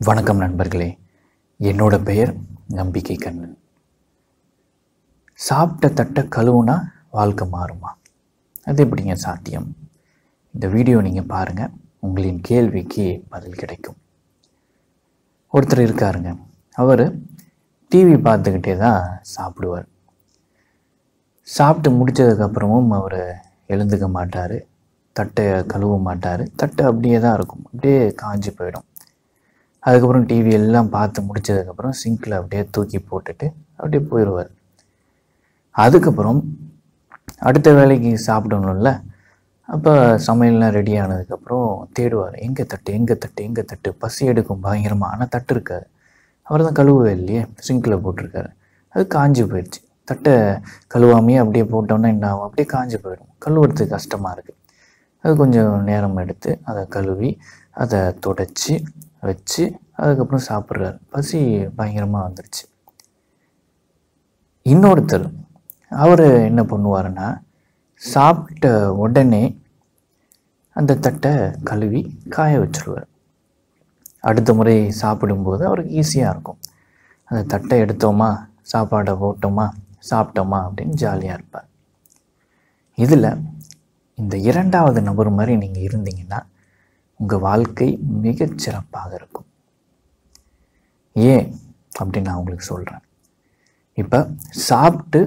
வணக்கம் நண்பர்களே என்னோட பெயர் நம்பிக்கை கண்ணன் சாப்பிட்ட தட்டை கழுவுனா வாழ்க்கை மாறுமா அது எப்படிங்க சாத்தியம் இந்த வீடியோ நீங்கள் பாருங்கள் உங்களின் கேள்விக்கு பதில் கிடைக்கும் ஒருத்தர் இருக்காருங்க அவர் டிவி பார்த்துக்கிட்டே தான் சாப்பிடுவார் சாப்பிட்டு முடித்ததுக்கப்புறமும் அவர் எழுந்துக்க மாட்டார் தட்டை கழுவ மாட்டார் தட்டை அப்படியே தான் இருக்கும் அப்படியே காஞ்சி போயிடும் அதுக்கப்புறம் டிவி எல்லாம் பார்த்து முடிச்சதுக்கப்புறம் சிங்கில் அப்படியே தூக்கி போட்டுட்டு அப்படியே போயிடுவார் அதுக்கப்புறம் அடுத்த வேலைக்கு சாப்பிடணும்ல அப்போ சமையல்லாம் ரெடி ஆனதுக்கப்புறம் தேடுவார் எங்கே தட்டு எங்கே தட்டு எங்கே தட்டு பசி எடுக்கும் பயங்கரமாக ஆனால் தட்டு இருக்காது அவர் தான் கழுவவே இல்லையே சிங்கில் போட்டிருக்காரு அது காஞ்சி போயிடுச்சு தட்டை கழுவாமையே அப்படியே போட்டோன்னா என்ன ஆகும் அப்படியே காஞ்சி போயிடும் கழுவுறதுக்கு கஷ்டமாக இருக்குது அது கொஞ்சம் நேரம் எடுத்து அதை கழுவி அதை தொடச்சி வச்சு அதுக்கப்புறம் சாப்பிட்றாரு பசி பயங்கரமாக வந்துடுச்சு இன்னொருத்தர் அவர் என்ன பண்ணுவாருன்னா சாப்பிட்ட உடனே அந்த தட்டை கழுவி காய வச்சுருவார் அடுத்த முறை சாப்பிடும்போது அவருக்கு ஈஸியாக இருக்கும் அந்த தட்டை எடுத்தோமா சாப்பாடை போட்டோமா சாப்பிட்டோமா அப்படின்னு ஜாலியாக இருப்பார் இதில் இந்த இரண்டாவது நபர் மாதிரி நீங்கள் இருந்தீங்கன்னா உங்கள் வாழ்க்கை மிகச் சிறப்பாக இருக்கும் ஏன் அப்படின்னு நான் உங்களுக்கு சொல்கிறேன் இப்போ சாப்பிட்டு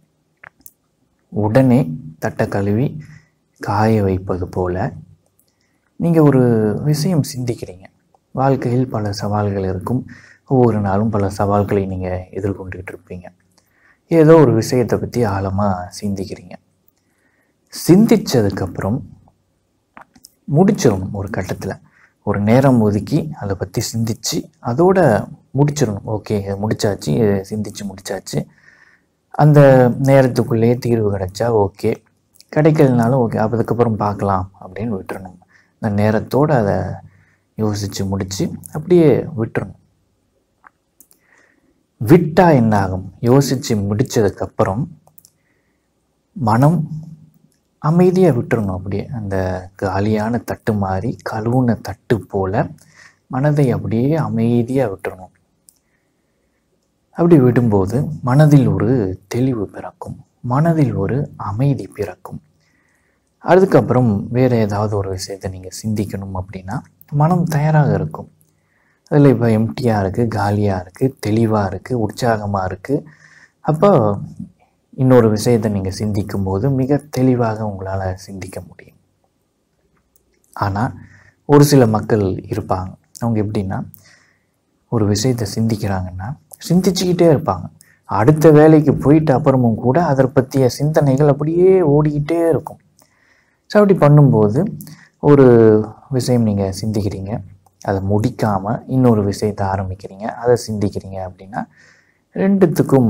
உடனே தட்டை கழுவி காய வைப்பது போல் நீங்கள் ஒரு விஷயம் சிந்திக்கிறீங்க வாழ்க்கையில் பல சவால்கள் இருக்கும் ஒவ்வொரு நாளும் பல சவால்களை நீங்கள் எதிர்கொண்டுகிட்டு இருப்பீங்க ஏதோ ஒரு விஷயத்தை பற்றி ஆழமாக சிந்திக்கிறீங்க சிந்திச்சதுக்கப்புறம் முடிச்சிடணும் ஒரு கட்டத்தில் ஒரு நேரம் ஒதுக்கி அதை பற்றி சிந்திச்சு அதோட முடிச்சிடணும் ஓகே இதை முடிச்சாச்சு இதை சிந்திச்சு முடிச்சாச்சு அந்த நேரத்துக்குள்ளேயே தீர்வு கிடைச்சா ஓகே கிடைக்கலனாலும் ஓகே அப்போ அதுக்கப்புறம் பார்க்கலாம் அப்படின்னு விட்டுறணும் அந்த நேரத்தோடு அதை யோசித்து முடித்து அப்படியே விட்டுறணும் விட்டா என்ன ஆகும் யோசித்து முடித்ததுக்கப்புறம் மனம் அமைதியாக விட்டுறணும் அப்படியே அந்த காலியான தட்டு மாதிரி கழுவுன தட்டு போல் மனதை அப்படியே அமைதியாக விட்டுறணும் அப்படி விடும்போது மனதில் ஒரு தெளிவு பிறக்கும் மனதில் ஒரு அமைதி பிறக்கும் அதுக்கப்புறம் வேறு ஏதாவது ஒரு விஷயத்தை நீங்கள் சிந்திக்கணும் அப்படின்னா மனம் தயாராக இருக்கும் அதில் இப்போ எம்டியாக இருக்குது காலியாக இருக்குது தெளிவாக இருக்குது உற்சாகமாக இருக்குது அப்போ இன்னொரு விஷயத்தை நீங்கள் சிந்திக்கும் போது மிக தெளிவாக உங்களால் சிந்திக்க முடியும் ஆனால் ஒரு சில மக்கள் இருப்பாங்க அவங்க எப்படின்னா ஒரு விஷயத்தை சிந்திக்கிறாங்கன்னா சிந்திச்சுக்கிட்டே இருப்பாங்க அடுத்த வேலைக்கு போயிட்டு அப்புறமும் கூட அதை பற்றிய சிந்தனைகள் அப்படியே ஓடிக்கிட்டே இருக்கும் ஸோ அப்படி பண்ணும்போது ஒரு விஷயம் நீங்கள் சிந்திக்கிறீங்க அதை முடிக்காமல் இன்னொரு விஷயத்தை ஆரம்பிக்கிறீங்க அதை சிந்திக்கிறீங்க அப்படின்னா ரெண்டுத்துக்கும்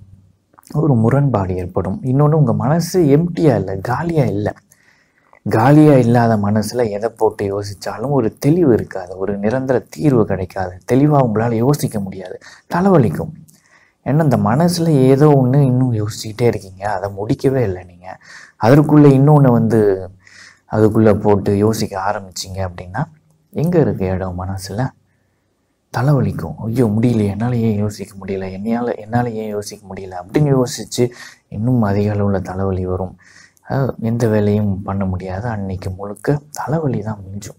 ஒரு முரண்பாடு ஏற்படும் இன்னொன்று உங்கள் மனசு எம்டியாக இல்லை காலியாக இல்லை காலியாக இல்லாத மனசில் எதை போட்டு யோசித்தாலும் ஒரு தெளிவு இருக்காது ஒரு நிரந்தர தீர்வு கிடைக்காது தெளிவாக உங்களால் யோசிக்க முடியாது தலைவலிக்கும் ஏன்னா இந்த மனசில் ஏதோ ஒன்று இன்னும் யோசிச்சுக்கிட்டே இருக்கீங்க அதை முடிக்கவே இல்லை நீங்கள் அதற்குள்ளே இன்னொன்று வந்து அதுக்குள்ளே போட்டு யோசிக்க ஆரம்பிச்சிங்க அப்படின்னா எங்கே இருக்குது இடம் மனசில் தலைவலிக்கும் ஐயோ முடியல என்னால் ஏன் யோசிக்க முடியல என்னையால் என்னால் ஏன் யோசிக்க முடியல அப்படின்னு யோசித்து இன்னும் அதிக அளவில் தலைவலி வரும் எந்த வேலையும் பண்ண முடியாது அன்னைக்கு முழுக்க தலைவலி தான் மிஞ்சும்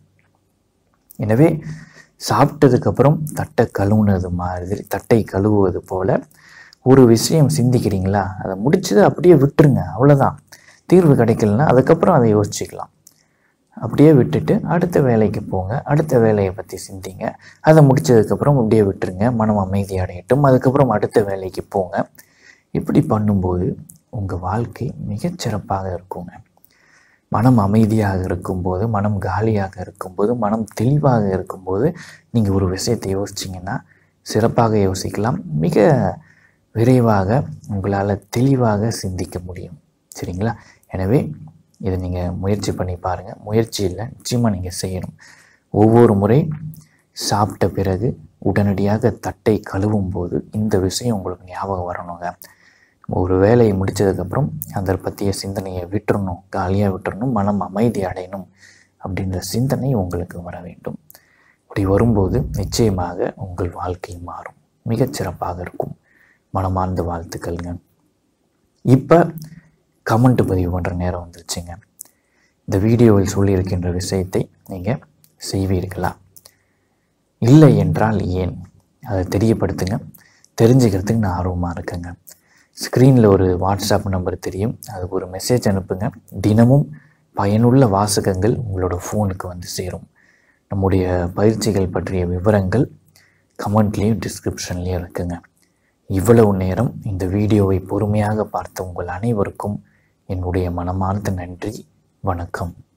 எனவே சாப்பிட்டதுக்கப்புறம் தட்டை கழுவுனது மாதிரி தட்டை கழுவுவது போல் ஒரு விஷயம் சிந்திக்கிறீங்களா அதை முடிச்சது அப்படியே விட்டுருங்க அவ்வளோதான் தீர்வு கிடைக்கலன்னா அதுக்கப்புறம் அதை யோசிச்சுக்கலாம் அப்படியே விட்டுட்டு அடுத்த வேலைக்கு போங்க அடுத்த வேலையை பற்றி சிந்திங்க அதை முடித்ததுக்கப்புறம் அப்படியே விட்டுருங்க மனம் அமைதி அடையட்டும் அதுக்கப்புறம் அடுத்த வேலைக்கு போங்க இப்படி பண்ணும்போது உங்கள் வாழ்க்கை மிகச்சிறப்பாக இருக்குங்க மனம் அமைதியாக இருக்கும்போது மனம் காலியாக இருக்கும்போது மனம் தெளிவாக இருக்கும்போது நீங்கள் ஒரு விஷயத்தை யோசிச்சிங்கன்னா சிறப்பாக யோசிக்கலாம் மிக விரைவாக உங்களால் தெளிவாக சிந்திக்க முடியும் சரிங்களா எனவே இதை நீங்கள் முயற்சி பண்ணி பாருங்கள் முயற்சி இல்லை நிச்சயமாக நீங்கள் செய்யணும் ஒவ்வொரு முறை சாப்பிட்ட பிறகு உடனடியாக தட்டை கழுவும் போது இந்த விஷயம் உங்களுக்கு ஞாபகம் வரணுங்க ஒரு வேலையை முடித்ததுக்கப்புறம் அதை பற்றிய சிந்தனையை விட்டுறணும் காலியாக விட்டுறணும் மனம் அமைதி அடையணும் அப்படின்ற சிந்தனை உங்களுக்கு வர வேண்டும் அப்படி வரும்போது நிச்சயமாக உங்கள் வாழ்க்கை மாறும் மிகச்சிறப்பாக இருக்கும் மனமார்ந்த வாழ்த்துக்கள்ங்க இப்போ கமெண்ட் பதிவு பண்ணுற நேரம் வந்துருச்சுங்க இந்த வீடியோவில் சொல்லியிருக்கின்ற விஷயத்தை நீங்கள் செய்வீர்களா இல்லை என்றால் ஏன் அதை தெரியப்படுத்துங்க தெரிஞ்சுக்கிறதுக்கு நான் ஆர்வமாக இருக்கேங்க ஸ்க்ரீனில் ஒரு வாட்ஸ்அப் நம்பர் தெரியும் அதுக்கு ஒரு மெசேஜ் அனுப்புங்க தினமும் பயனுள்ள வாசகங்கள் உங்களோட ஃபோனுக்கு வந்து சேரும் நம்முடைய பயிற்சிகள் பற்றிய விவரங்கள் கமெண்ட்லேயும் டிஸ்கிரிப்ஷன்லேயும் இருக்குங்க இவ்வளவு நேரம் இந்த வீடியோவை பொறுமையாக பார்த்த உங்கள் அனைவருக்கும் என்னுடைய மனமார்ந்த நன்றி வணக்கம்